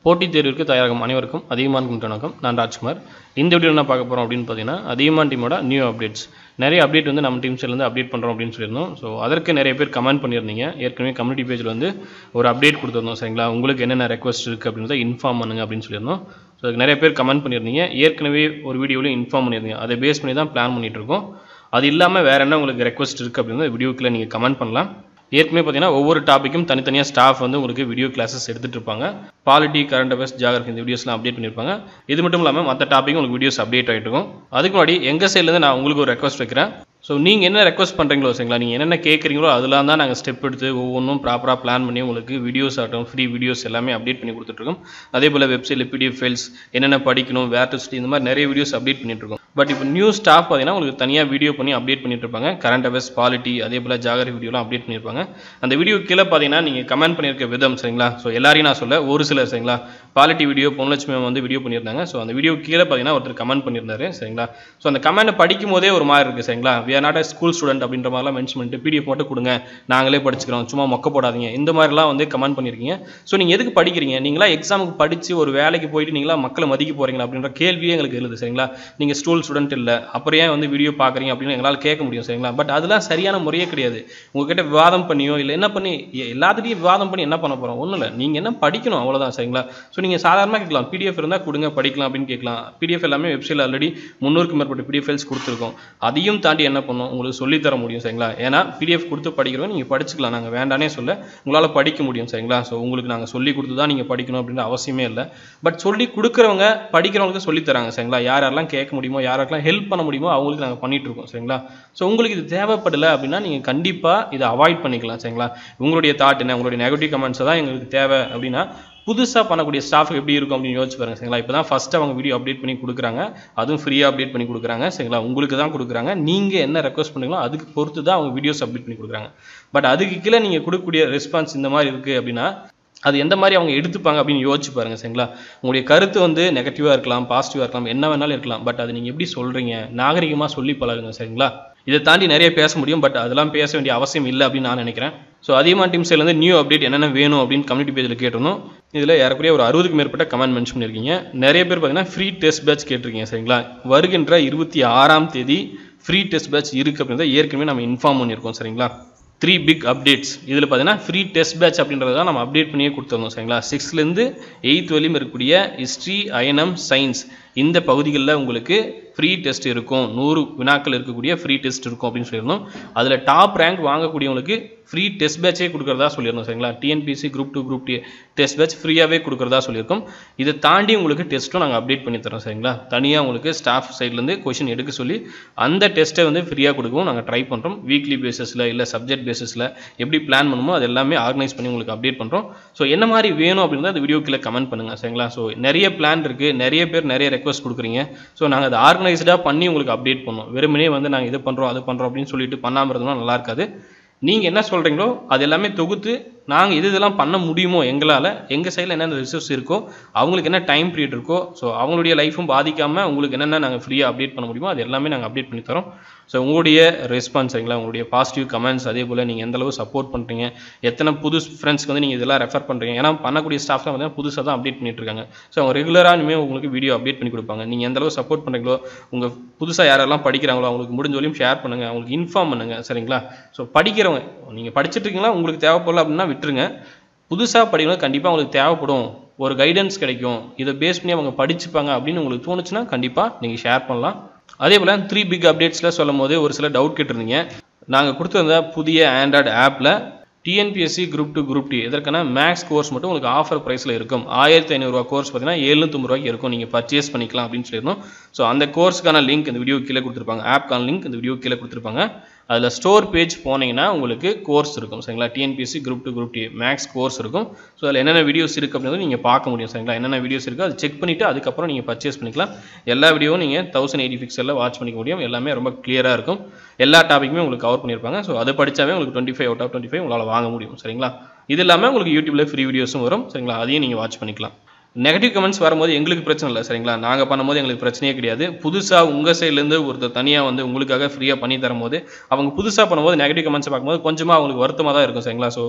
போட்டித் தேர்விற்கு தயாராகும் அனைவருக்கும் அதிகமான வணக்கம் நான் ராஜ்குமார் இந்த வீடியோ என்ன பார்க்க போகிறோம் அப்படின்னு பார்த்தீங்கன்னா அதிகமான டீமோட நியூ அப்டேட்ஸ் நிறைய அப்டேட் வந்து நம்ம டீம் சைட்லேருந்து அப்டேட் பண்ணுறோம் அப்படின்னு சொல்லியிருந்தோம் ஸோ அதற்கு நிறைய பேர் கமெண்ட் பண்ணியிருந்தீங்க ஏற்கனவே கம்யூனிட்டி பேஜில் வந்து ஒரு அப்டேட் கொடுத்துருந்தோம் சரிங்களா உங்களுக்கு என்னென்ன ரெக்வஸ்ட் இருக்குது அப்படின்றத இன்ஃபார்ம் பண்ணுங்க அப்படின்னு சொல்லியிருந்தோம் ஸோ அதுக்கு நிறைய பேர் கமெண்ட் பண்ணியிருந்தீங்க ஏற்கனவே ஒரு வீடியோவில் இன்ஃபார்ம் பண்ணியிருந்தீங்க அதை பேஸ் பண்ணி தான் பிளான் பண்ணிட்டு இருக்கோம் அது இல்லாமல் வேறு என்ன உங்களுக்கு ரெக்வஸ்ட் இருக்குது அப்படின்னு வீடியோக்குள்ளே நீங்கள் கமெண்ட் பண்ணலாம் ஏற்கனவே பார்த்தீங்கன்னா ஒவ்வொரு டாப்பிக்கும் தனித்தனியாக ஸ்டாஃப் வந்து உங்களுக்கு வீடியோ கிளாஸஸ் எடுத்துகிட்டு இருப்பாங்க பாலிட்டி கரண்ட் அஃபேர்ஸ் ஜாகிரபி இந்த வீடியோஸ்லாம் அப்டேட் பண்ணியிருப்பாங்க இது மட்டும் இல்லாமல் மற்ற டாப்பிக்கும் உங்களுக்கு வீடியோஸ் அப்டேட் ஆகிட்டு இருக்கும் அதுக்கு முன்னாடி எங்கள் சைட்லேருந்து நான் உங்களுக்கு ஒரு ரெக்வஸ்ட் வைக்கிறேன் ஸோ நீங்கள் என்ன ரெக்வஸ்ட் பண்ணுறீங்களோ சரிங்களா நீங்கள் என்னென்ன கேட்குறீங்களோ அதெல்லாம் தான் நாங்கள் ஸ்டெப் எடுத்து ஒவ்வொன்றும் ப்ராப்பராக பிளான் பண்ணி உங்களுக்கு வீடியோஸ் ஆகட்டும் ஃப்ரீ வீடியோஸ் எல்லாமே அப்டேட் பண்ணி கொடுத்துட்ருக்கோம் அதே போல் வெப்சைட்டில் பிடிஎஃப் ஃபைல்ஸ் என்னென்ன படிக்கணும் வேர் டு ஸ்டடி இந்த மாதிரி நிறைய வீடியோஸ் அப்டேட் பண்ணிட்டு இருக்கோம் பட் இப்போ நியூ ஸ்டாஃப் பார்த்தீங்கன்னா உங்களுக்கு தனியாக வீடியோ பண்ணி அப்டேட் பண்ணிட்டு இருப்பாங்க கரண்ட் அஃபேர்ஸ் பாலிட்டி அதே போல் ஜாகிரபி வீடியோலாம் அப்டேட் பண்ணியிருப்பாங்க அந்த வீடியோ கீழே பார்த்தீங்கன்னா நீங்கள் கமெண்ட் பண்ணியிருக்க விதம் சரிங்களா ஸோ எல்லாரையும் நான் சொல்ல ஒரு சிலர் சரிங்களா பாலிட்டி வீடியோ பொன்லட்சுமி மேம் வந்து வீடியோ பண்ணியிருந்தாங்க ஸோ அந்த வீடியோ கீழே பார்த்தீங்கன்னா ஒருத்தர் கமெண்ட் பண்ணியிருந்தாரு சரிங்களா ஸோ அந்த கமெண்ட்டை படிக்கும் போதே ஒரு மாதிரி இருக்குது சரிங்களா we are not a school student அப்படின்ற மாதிரிலாம் மென்ஷன் பண்ணிட்டு பிடிஎஃப் மட்டும் கொடுங்க நாங்களே படிச்சுக்கிறோம் சும்மா மொக்க போடாதீங்க இந்த மாதிரிலாம் வந்து கமெண்ட் பண்ணியிருக்கீங்க ஸோ நீங்கள் எதுக்கு படிக்கிறீங்க நீங்களா எக்ஸாமுக்கு படித்து ஒரு வேலைக்கு போயிட்டு நீங்களா மக்களை மதிக்க போகிறீங்களா அப்படின்ற கேள்வியே எங்களுக்கு எழுது சரிங்களா நீங்கள் ஸ்கூல் ஸ்டூடெண்ட் இல்லை அப்புறம் ஏன் வந்து வீடியோ பார்க்குறீங்க அப்படின்னு எங்களால் கேட்க முடியும் சரிங்களா பட் அதெல்லாம் சரியான முறையே கிடையாது உங்ககிட்ட விவாதம் பண்ணியோ இல்லை என்ன பண்ணி எ- எல்லாத்துட்டையும் விவாதம் பண்ணி என்ன பண்ண போகிறோம் ஒன்றும் இல்லை நீங்கள் என்ன படிக்கணும் அவ்வளோதான் சரிங்களா ஸோ நீங்கள் சாதாரணமாக கேட்கலாம் பிடிஎஃப் இருந்தால் கொடுங்க படிக்கலாம் அப்படின்னு கேட்கலாம் பிடிஎஃப் எல்லாமே வெப்சைட்டில் ஆல்ரெடி முந்நூறுக்கும் மேற்பட்ட பிடிஎஃப் ஃபைல்ஸ் கொடுத்துருக்கோம் அதையும் தாண்டி என்ன பண்ணும் உங்களுக்கு சொல்லித் தர முடியும் சரிங்களா ஏன்னா பிடிஎஃப் கொடுத்து படிக்கிறோம் நீங்கள் படிச்சுக்கலாம் நாங்கள் வேண்டானே சொல்ல உங்களால் படிக்க முடியும் சரிங்களா ஸோ உங்களுக்கு நாங்கள் சொல்லி கொடுத்து தான் நீங்கள் படிக்கணும் அப்படின்ற அவசியமே இல்லை பட் சொல்லி கொடுக்குறவங்க படிக்கிறவங்களுக்கு சொல்லித் தராங்க சரிங்களா யார் யாரெல்லாம் கேட்க முடியுமோ யார் யாருக்கெல்லாம் ஹெல்ப் பண்ண முடியுமோ அவங்களுக்கு நாங்கள் பண்ணிட்டு இருக்கோம் சரிங்களா ஸோ உங்களுக்கு இது தேவைப்படலை அப்படின்னா நீங்கள் கண்டிப்பாக இதை அவாய்ட் பண்ணிக்கலாம் சரிங்களா உங்களுடைய தாட் என்ன உங்களுடைய நெகட்டிவ் கமெண்ட்ஸ் தான் எங்களுக்கு தேவை அப்படின்னா புதுசாக பண்ணக்கூடிய ஸ்டாஃப் எப்படி இருக்கும் அப்படின்னு யோசிச்சு பாருங்க சரிங்களா இப்போ தான் ஃபஸ்ட்டு அவங்க வீடியோ அப்டேட் பண்ணி கொடுக்குறாங்க அதுவும் ஃப்ரீயாக அப்டேட் பண்ணி கொடுக்குறாங்க சரிங்களா உங்களுக்கு தான் கொடுக்குறாங்க நீங்கள் என்ன ரெக்வஸ்ட் பண்ணுங்களோ அதுக்கு பொறுத்து தான் அவங்க வீடியோஸ் அப்டேட் பண்ணி கொடுக்குறாங்க பட் அதுக்கு கீழே நீங்கள் கொடுக்கக்கூடிய ரெஸ்பான்ஸ் இந்த மாதிரி இருக்குது அப்படின்னா அது எந்த மாதிரி அவங்க எடுத்துப்பாங்க அப்படின்னு யோசிச்சு பாருங்க சரிங்களா உங்களுடைய கருத்து வந்து நெகட்டிவாக இருக்கலாம் பாசிட்டிவாக இருக்கலாம் என்ன வேணாலும் இருக்கலாம் பட் அது நீங்கள் எப்படி சொல்கிறீங்க நாகரிகமாக சொல்லி பழகுங்க சரிங்களா இதை தாண்டி நிறைய பேச முடியும் பட் அதெல்லாம் பேச வேண்டிய அவசியம் இல்லை அப்படின்னு நான் நினைக்கிறேன் ஸோ அதிகமாக டீம் சைட்லேருந்து நியூ அப்டேட் என்னென்ன வேணும் அப்படின்னு கம்யூனிட்டி பேஜில் கேட்டிருந்தோம் இதில் ஏறக்குறைய ஒரு அறுபதுக்கு மேற்பட்ட கமெண்ட் மென்ஷன் பண்ணியிருக்கீங்க நிறைய பேர் பார்த்தீங்கன்னா ஃப்ரீ டெஸ்ட் பேட்ச் கேட்டிருக்கீங்க சரிங்களா வருகின்ற இருபத்தி ஆறாம் தேதி ஃப்ரீ டெஸ்ட் பேட்ச் இருக்குது அப்படின்றத ஏற்கனவே நம்ம இன்ஃபார்ம் பண்ணியிருக்கோம் சரிங்களா த்ரீ பிக் அப்டேட்ஸ் இதில் பார்த்தீங்கன்னா ஃப்ரீ டெஸ்ட் பேட்ச் அப்படின்றத தான் நம்ம அப்டேட் பண்ணியே கொடுத்துருந்தோம் சரிங்களா சிக்ஸ்த்லேருந்து எயித் வரையும் இருக்கக்கூடிய ஹிஸ்ட்ரி ஐஎன்எம் சயின்ஸ் இந்த பகுதிகளில் உங்களுக்கு ஃப்ரீ டெஸ்ட் இருக்கும் நூறு வினாக்கள் இருக்கக்கூடிய ஃப்ரீ டெஸ்ட் இருக்கும் அப்படின்னு சொல்லியிருந்தோம் அதில் டாப் ரேங்க் வாங்கக்கூடியவங்களுக்கு ஃப்ரீ டெஸ்ட் பேட்சே கொடுக்குறதா சொல்லியிருந்தோம் சரிங்களா TNPSC group two group D test batch ஃப்ரீயாகவே கொடுக்குறதா சொல்லியிருக்கோம் இதை தாண்டி உங்களுக்கு டெஸ்ட்டும் நாங்கள் அப்டேட் பண்ணி தரோம் சரிங்களா தனியாக உங்களுக்கு ஸ்டாஃப் சைட்லேருந்து கொஷின் எடுக்க சொல்லி அந்த டெஸ்ட்டை வந்து ஃப்ரீயாக கொடுக்கவும் நாங்கள் ட்ரை பண்ணுறோம் வீக்லி பேசிஸில் இல்லை சப்ஜெக்ட் பேசிஸில் எப்படி பிளான் பண்ணுமோ அது எல்லாமே ஆர்கனைஸ் பண்ணி உங்களுக்கு அப்டேட் பண்ணுறோம் ஸோ என்ன மாதிரி வேணும் அப்படின்றத அந்த வீடியோ கீழே கமெண்ட் பண்ணுங்கள் சரிங்களா ஸோ நிறைய பிளான் இருக்குது நிறைய பேர் நிறைய ரெக்வஸ்ட் கொடுக்குறீங்க ஸோ நாங்கள் அதை ஆர்கனைஸ்டாக பண்ணி உங்களுக்கு அப்டேட் பண்ணோம் வெறுமனே வந்து நாங்கள் இது பண்ணுறோம் அது பண்ணுறோம் அப்படின்னு சொல்லிட்டு பண்ணாமல் இருந்தோம்னா நல்லா இருக்காது நீங்கள் என்ன சொல்கிறீங்களோ அது எல்லாமே தொகுத்து நாங்கள் இது இதெல்லாம் பண்ண முடியுமோ எங்களால் எங்கள் சைடில் என்னென்ன ரிசோர்ஸ் இருக்கோ அவங்களுக்கு என்ன டைம் பீரியட் இருக்கோ ஸோ அவங்களுடைய லைஃப்பும் பாதிக்காமல் உங்களுக்கு என்னென்ன நாங்கள் ஃப்ரீயாக அப்டேட் பண்ண முடியுமோ அது எல்லாமே நாங்கள் அப்டேட் பண்ணி தரோம் ஸோ உங்களுடைய ரெஸ்பான்ஸ் சரிங்களா உங்களுடைய பாசிட்டிவ் கமெண்ட்ஸ் அதே போல் நீங்கள் எந்த அளவு சப்போர்ட் பண்ணுறீங்க எத்தனை புது ஃப்ரெண்ட்ஸ்க்கு வந்து நீங்கள் இதெல்லாம் ரெஃபர் பண்ணுறீங்க ஏன்னா பண்ணக்கூடிய ஸ்டாஃப் தான் வந்து புதுசாக தான் அப்டேட் பண்ணிட்டு இருக்காங்க ஸோ அவங்க ரெகுலராக இனிமேல் உங்களுக்கு வீடியோ அப்டேட் பண்ணி கொடுப்பாங்க நீங்கள் எந்த அளவு சப்போர்ட் பண்ணுறீங்களோ உங்கள் புதுசாக யாரெல்லாம் படிக்கிறாங்களோ அவங்களுக்கு முடிஞ்ச வரையும் ஷேர் பண்ணுங்கள் அவங்களுக்கு இன்ஃபார்ம் பண்ணுங்கள் சரிங்களா ஸோ படிக்கிறவங்க நீங்கள் படிச்சுட்டு இருக்கீங்களா உங்களுக்கு தேவைப்படல அப்படின்னா விட்டுருங்க புதுசாக படிக்கணும் கண்டிப்பாக உங்களுக்கு தேவைப்படும் ஒரு கைடன்ஸ் கிடைக்கும் இதை பேஸ் பண்ணி அவங்க படிச்சுப்பாங்க அப்படின்னு உங்களுக்கு தோணுச்சுன்னா கண்டிப்பாக நீங்கள் ஷேர் பண்ணலாம் அதே போல் த்ரீ பிக் அப்டேட்ஸில் சொல்லும் போது ஒரு சில டவுட் கேட்டிருந்தீங்க நாங்கள் கொடுத்துருந்த புதிய ஆண்ட்ராய்டு ஆப்பில் TNPSC group two group D இதற்கான மேக்ஸ் கோர்ஸ் மட்டும் உங்களுக்கு ஆஃபர் ப்ரைஸில் இருக்கும் ஆயிரத்தி ஐநூறுரூவா கோர்ஸ் பார்த்தீங்கன்னா எழுநூத்தொம்பது ரூபாய்க்கு இருக்கும் நீங்கள் பர்ச்சேஸ் பண்ணிக்கலாம் அப்படின்னு சொல்லியிருந்தோம் ஸோ அந்த கோர்ஸ்க்கான லிங்க் இந்த வீடியோ கீழே கொடுத்துருப்பாங்க ஆப்க்கான லிங்க் இந்த வீடியோ கீழே கொடுத்துருப்பாங்க அதில் ஸ்டோர் பேஜ் போனீங்கன்னா உங்களுக்கு கோர்ஸ் இருக்கும் சரிங்களா TNPSC group two group D maths course இருக்கும் ஸோ அதில் என்னென்ன வீடியோஸ் இருக்குது அப்படின்றத நீங்கள் பார்க்க முடியும் சரிங்களா என்னென்ன வீடியோஸ் இருக்குது அது செக் பண்ணிவிட்டு அதுக்கப்புறம் நீங்கள் பர்ச்சேஸ் பண்ணிக்கலாம் எல்லா வீடியோவும் நீங்கள் தௌசண்ட் எயிட்டி பிக்சலில் வாட்ச் பண்ணிக்க முடியும் எல்லாமே ரொம்ப கிளியராக இருக்கும் எல்லா டாப்பிக்குமே உங்களுக்கு கவர் பண்ணியிருப்பாங்க ஸோ அதை படித்தாவே உங்களுக்கு twenty five out of twenty five உங்களால் வாங்க முடியும் சரிங்களா இது இல்லாமல் உங்களுக்கு யூடியூப்ல ஃப்ரீ வீடியோஸும் வரும் சரிங்களா அதையும் நீங்கள் வாட்ச் பண்ணிக்கலாம் நெகட்டிவ் கமெண்ட்ஸ் வரும்போது எங்களுக்கு பிரச்சனை இல்லை சரிங்களா நாங்கள் பண்ணும்போது எங்களுக்கு பிரச்சனையே கிடையாது புதுசாக உங்கள் சைட்லேருந்து ஒருத்தர் தனியாக வந்து உங்களுக்காக ஃப்ரீயாக பண்ணி தரும்போது அவங்க புதுசாக பண்ணும்போது நெகட்டிவ் கமெண்ட்ஸ் பார்க்கும்போது கொஞ்சமாக அவங்களுக்கு வருத்தமாக தான் இருக்கும் சரிங்களா ஸோ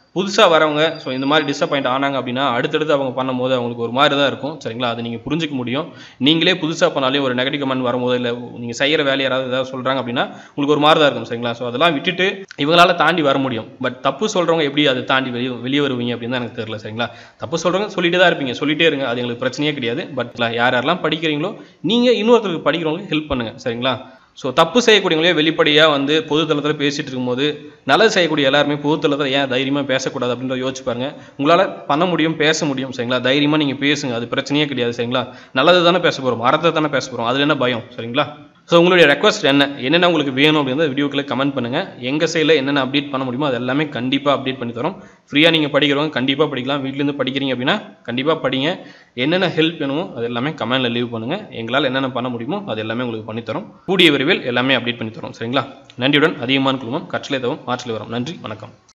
புதுசாக வரவங்க ஸோ இந்த மாதிரி டிசப்பாயிண்ட் ஆனாங்க அப்படின்னா அடுத்தடுத்து அவங்க பண்ணும்போது அவங்களுக்கு ஒரு மாதிரி தான் இருக்கும் சரிங்களா அது நீங்கள் புரிஞ்சிக்க முடியும் நீங்களே புதுசாக பண்ணாலே ஒரு நெகட்டிவ் கமெண்ட் வரும்போது இல்லை நீங்கள் செய்கிற வேலை யாராவது ஏதாவது சொல்கிறாங்க அப்படின்னா உங்களுக்கு ஒரு மாதிரி தான் இருக்கும் சரிங்களா ஸோ அதெல்லாம் விட்டுட்டு இவங்களால தாண்டி வர முடியும் பட் தப்பு சொல்கிறவங்க எப்படி அதை தாண்டி வெளியே வெளியே வருவீங்க அப்படின்னு தான் எனக்கு தெரியல சரிங்களா தப்பு சொல்கிறவங்க சொல்லிட்டு தான் இருப்பீங்க சொல்லிட்டே இருங்க அது எங்களுக்கு பிரச்சனையே கிடையாது பட் யார் யாரெல்லாம் படிக்கிறீங்களோ நீங்கள் இன்னொருத்தருக்கு படிக்கிறவங்களுக்கு ஹெல்ப் பண்ணுங்கள் சரிங்களா ஸோ தப்பு செய்யக்கூடியவங்களே வெளிப்படையாக வந்து பொதுத்தளத்தில் பேசிகிட்டு இருக்கும்போது நல்லது செய்யக்கூடிய எல்லாருமே பொதுத்தளத்தில் ஏன் தைரியமாக பேசக்கூடாது அப்படின்றத யோசிச்சு பாருங்க உங்களால் பண்ண முடியும் பேச முடியும் சரிங்களா தைரியமாக நீங்கள் பேசுங்க அது பிரச்சனையே கிடையாது சரிங்களா நல்லது தானே பேச போகிறோம் அறத்தை தானே பேச போகிறோம் அதில் என்ன பயம் சரிங்களா ஸோ உங்களுடைய ரெக்வஸ்ட் என்ன என்னென்ன உங்களுக்கு வேணும் அப்படின்றத வீடியோக்குள்ள கமெண்ட் பண்ணுங்கள் எங்கள் சைடில் என்னென்ன அப்டேட் பண்ண முடியுமோ அது எல்லாமே கண்டிப்பாக அப்டேட் பண்ணி தரோம் ஃப்ரீயாக நீங்கள் படிக்கிறவங்க கண்டிப்பாக படிக்கலாம் வீட்டிலேருந்து படிக்கிறீங்க அப்படின்னா கண்டிப்பாக படிங்க என்னென்ன ஹெல்ப் வேணுமோ அது எல்லாமே கமெண்ட்டில் லீவ் பண்ணுங்கள் எங்களால் என்னென்ன பண்ண முடியுமோ அது எல்லாமே உங்களுக்கு பண்ணித்தரோம் கூடிய விரைவில் எல்லாமே அப்டேட் பண்ணி தரோம் சரிங்களா நன்றியுடன் அதிகமான குழுமம் கற்றலை தவும் ஆற்றலை வரும் நன்றி வணக்கம்